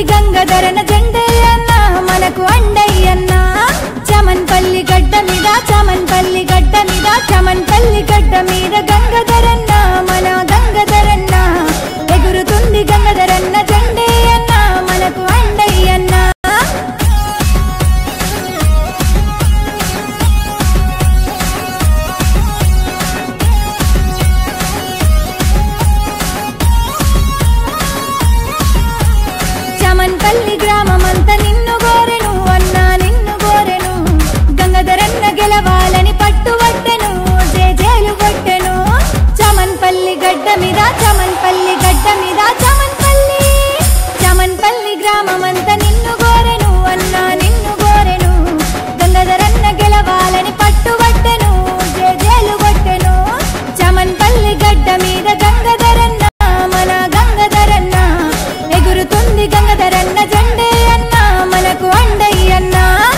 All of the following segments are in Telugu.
ఎగురుతుంది గంగధరన జెండయ్యన్న మనకు అండయ్యన్న చమన్పల్లి గడ్డ మీద చమన్పల్లి గడ్డ మీద చమన్పల్లి గడ్డ మీద గంగధరన్న మన గంగధరన్న ఎగురుతుంది గంగధరన్న జెండయ్యన్న మనకు అండయ్యన్న చమన్పల్లి గ్రామమంత నిన్ను గోరెను అన్నా నిన్ను గోరెను గంగధరన్న గెలవాలని పట్టుబట్టెను జేజేలు కొట్టెను చమన్పల్లి గడ్డ మీద చమన్పల్లి గడ్డ మీద చమన్పల్లి చమన్పల్లి గ్రామమంత నిన్ను గోరెను అన్నా నిన్ను గోరెను గంగధరన్న గెలవాలని పట్టుబట్టెను జేజేలు కొట్టెను చమన్పల్లి గడ్డ మీద గంగధరన్న మన గంగధరన్న ఎగురుతుంది గంగధరన్న జెండే అన్న మనకు అండయ్యన్న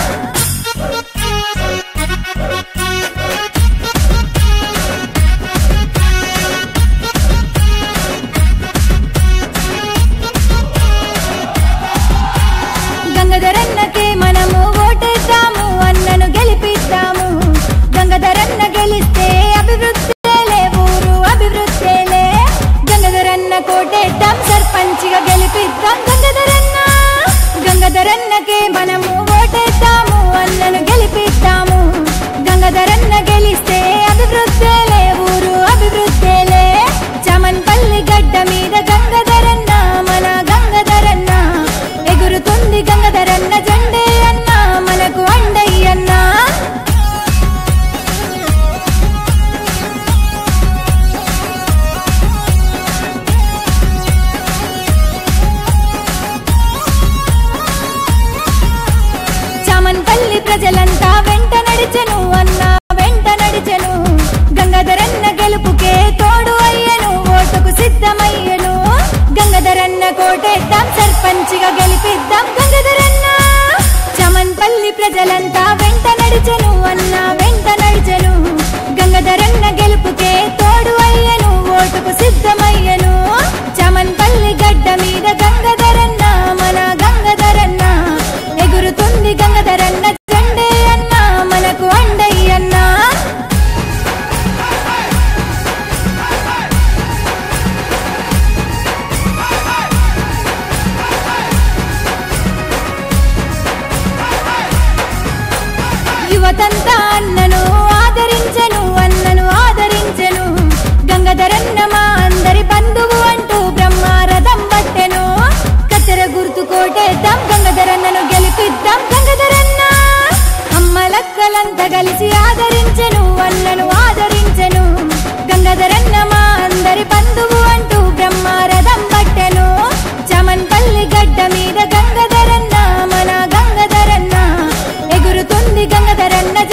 గంగధరన్నకే మనము ఓటేద్దాము అన్నను గెలిపిద్దాము గంగధరన్న గెలిస్తే అభివృద్ధేలే ఊరు అభివృద్ధేలే గంగధరన్న కోటేద్దాం సర్పంచిగా గెలిపిద్దాం గంగధరన్న గంగధరన్నకే మనము ఓటేద్దాము అన్నను గెలిపిద్దాము గంగధరన్న గెలిస్తే అభివృద్ధేలే ఊరు అభివృద్ధేలే చమన్పల్లి గడ్డ మీద గంగధరన్న మన గంగధరన్న ఎగురుతుంది గంగధరన్న జెండే అన్న మనకు అండయ్యన్న చామన్పల్లి ప్రజలంతా వెంట నడిచెను అన్న వెంట నడిచెను గంగాధరన్న గెలుపుకే తోడు అయ్యను ఓటుకు సిద్ధమయ్యను గంగాధరన్న కోటేద్దాం సర్పంచిగా గెలిపిద్దాం గంగాధరన్న చమన్పల్లి ప్రజలంతా వెంట నడిచెను అన్న వెంట నడిచెను గంగాధరన్న గెలుపుకే తోడు అయ్యను ఓటుకు సిద్ధమయ్యను చమన్పల్లి గడ్డ మీద గంగాధరన్న మన గంగాధరన్న ఎగురుతుంది గంగాధరన్న జెండే అన్న మనకు అండయ్యన్న యువతంతా అన్నను ఆదరించను అన్నను ఆదరించను గంగధరన్న మా అందరి బంధువు అంటూ బ్రహ్మారథం పట్టెను కత్తెర గుర్తు కోటేద్దాం గంగధరన్నను గెలిపిద్దాం గంగధరన్న అమ్మలక్కలంతా కలిసి ఆదరించెను అన్నను ఆదరించెను గంగధరన్న మా అందరి బంధువు అంటూ బ్రహ్మారథం పట్టెను చమన్పల్లి గడ్డ మీద గంగధరన్న మన గంగధరన్న ఎగురుతుంది గంగధరన్న